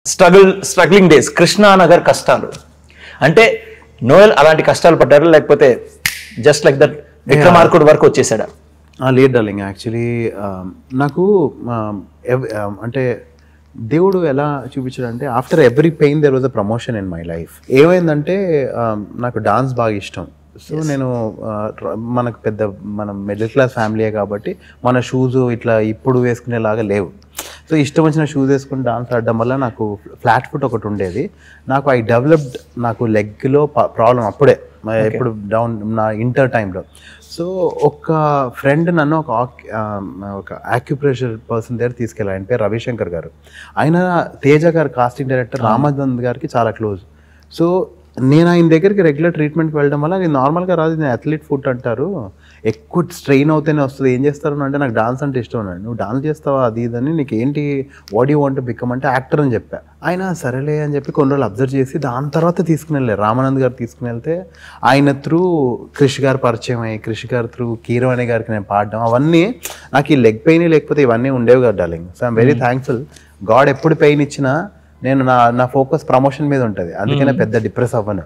Struggle struggling days Krishna Nagar కష్టాలు అంటే Noel అలాంటి కష్టాలు పడ్డారు లేకపోతే జస్ట్ లైక్ దట్ విక్రమార్కుడు వరకు వచ్చేసాడా ఆ, లేదు డార్లింగ్ యాక్చువల్లీ నాకు ఆ, ఎవ్- ఆ, అంటే దేవుడు ఎలా చూపించాడు అంటే after every pain there was a promotion in my life ఏమైందంటే ఆ, నాకు డాన్స్ బాగా ఇష్టం సో నేను ఆ, ర- మనకు పెద్ద మనం మిడిల్ క్లాస్ ఫ్యామిలీయే కాబట్టి మన షూస్ ఇట్లా ఇప్పుడు వేసుకునేలాగా లేవు సో ఇష్టం వచ్చిన షూస్ వేసుకుని డాన్స్ ఆడడం వల్ల నాకు ఫ్లాట్ ఫుట్ ఒకటి ఉండేది నాకు ఐ డెవలప్డ్ నాకు లెగ్లో ప్రాబ్లం అప్పుడే మ- ఎప్పుడు డౌన్ నా ఇంటర్ టైంలో సో ఒక ఫ్రెండ్ నన్ను ఒక ఆక్- ఆ, ఒక ఆక్యుప్రెషర్ పర్సన్ దగ్గర తీసుకెళ్ళారు ఆయన పేరు రవిశంకర్ గారు ఆయన తేజ గారు కాస్టింగ్ డైరెక్టర్ రామానంద్ గారికి చాలా క్లోజ్ సో నేను ఆయన దగ్గరికి రెగ్యులర్ ట్రీట్మెంట్కి వెళ్ళడం వల్ల నేను నార్మల్గా రాదు నేను అథ్లీట్ ఫుడ్ అంటారు ఎక్కువ స్ట్రెయిన్ అవుతేనే వస్తుంది ఏం చేస్తారు అంటే నాకు డాన్స్ అంటే ఇష్టం ఉన్నాడు నువ్వు డాన్స్ చేస్తావా అది ఇదని నీకు ఏంటి వాట్ యూ వాంట్ బికమ్ అంటే యాక్టర్ అని చెప్పా ఆయన సరేలే అని చెప్పి కొన్ని రోజులు అబ్జర్వ్ చేసి దాని తర్వాత తీసుకుని వెళ్ళారు రామానంద్ గారు తీసుకుని వెళ్తే ఆయన త్రూ క్రిష్ గారు పరిచయం అయ్యి క్రిష్ గారు త్రూ కీరవాణి గారికి నేను పాడడం అవన్నీ నాకు ఈ లెగ్ పెయిన్ లేకపోతే ఇవన్నీ ఉండేవి కదా darling so I'm very thankful God ఎప్పుడు పెయిన్ ఇచ్చినా నేను నా నా ఫోకస్ ప్రమోషన్ మీద ఉంటుంది అందుకనే పెద్ద డిప్రెస్ అవ్వను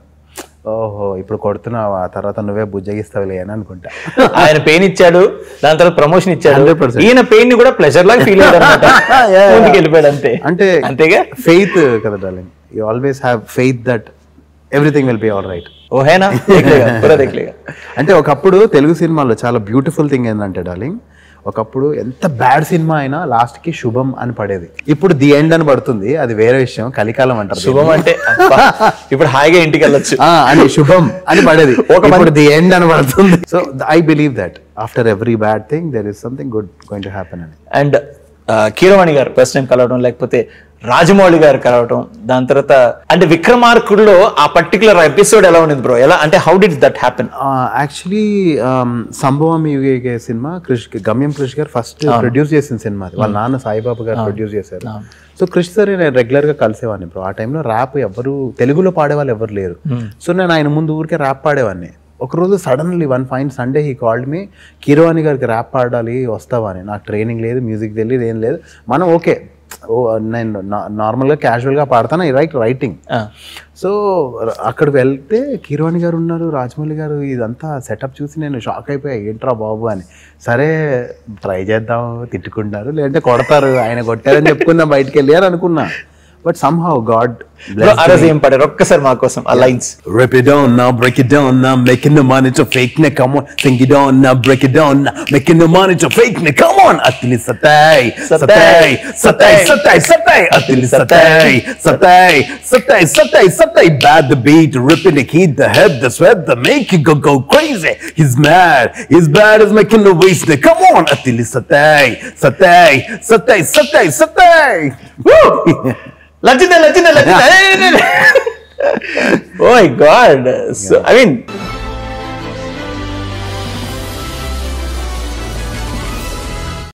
ఓహో ఇప్పుడు కొడుతున్నావు ఆ తర్వాత నువ్వే బుజ్జగిస్తావులే అని అనుకుంటా ఆయన పెయిన్ ఇచ్చాడు దాని తర్వాత ప్రమోషన్ ఇచ్చాడు 100%. ఈయన పెయిన్ ని కూడా ప్లెజర్ లాగా ఫీల్ అయ్యాడు ముందుకు వెళ్ళిపోయాడు అంతే అంటే అంతేగా ఫెయిత్ కదా darling you always have faith that everything will be all right ఓ హేనా దేఖ్లేగా, పూరా దేఖ్లేగా. అంటే ఒకప్పుడు తెలుగు సినిమాలో చాలా బ్యూటిఫుల్ థింగ్ ఏంటంటే డార్లింగ్ ఒకప్పుడు ఎంత బ్యాడ్ సినిమా అయినా లాస్ట్ కి శుభం అని పడేది ఇప్పుడు ది ఎండ్ అని పడుతుంది అది వేరే విషయం కలికాలం అంటారు శుభం అంటే అబ్బా, ఇప్పుడు హాయిగా ఇంటికి వెళ్ళొచ్చు ఆ, అని శుభం అని పడేది ఇప్పుడు ది ఎండ్ అని పడుతుంది so I believe that after every bad thing there is something good going to happen అని and Keeravani garu first time కలవడం లేకపోతే రాజమౌళి గారు కలవడం దాని తర్వాత అంటే విక్రమార్కుడులో ఆ పర్టికులర్ ఎపిసోడ్ ఎలా ఉంది బ్రో ఎలా అంటే how did that happen actually సంభవం యుగే సినిమా క్రిష్ గమ్యం క్రిష్ గారు ఫస్ట్ ప్రొడ్యూస్ చేసిన సినిమా అది వాళ్ళ నాన్న సాయిబాబా గారు ప్రొడ్యూస్ చేశారు సో క్రిష్ సార్ నేను రెగ్యులర్ గా కలిసేవాడిని బ్రో ఆ టైంలో ర్యాప్ ఎవరు తెలుగులో పాడేవాళ్ళు ఎవరు లేరు సో నేను ఆయన ముందు ఊరికే ర్యాప్ పాడేవాడిని ఒకరోజు suddenly one fine Sunday he called me Keeravani గారికి ర్యాప్ పాడాలి వస్తావా అని నాకు ట్రైనింగ్ లేదు మ్యూజిక్ తెలియదు ఏం లేదు మనం ఓకే ఓ నేను నార్మల్గా క్యాజువల్గా పాడతాను ఐ రైట్ రైటింగ్ సో ర- అక్కడికి వెళ్తే కిరవాణి గారు ఉన్నారు రాజమౌళి గారు ఇదంతా సెటప్ చూసి నేను షాక్ అయిపోయా ఏంట్రా బాబు అని సరే ట్రై చేద్దాం తిట్టుకుంటారు లేదంటే కొడతారు ఆయన కొట్టారని చెప్పుకుందాం బయటికి వెళ్ళి అని అనుకున్నా బట్ సమ్హౌ గాడ్ ఆ రోజు ఏం పాడారు ఒక్కసారి మా కోసం ఆ lines Rip it down now, break it down now, making the money to fake ne, come on, sing it down now, break it down now, making the money to fake ne, come on, atili satay, satay, satay, satay, satay, atili satay, satay, satay, satay, satay, bad the beat, ripping the heat, the head, the sweat, the make you go go crazy. He's mad, he's bad as making the waste ne, come on, atili satay, satay, satay, satay, satay. Woo! లచ్చిందే లచ్చిందే లచ్చిందే oh God so I mean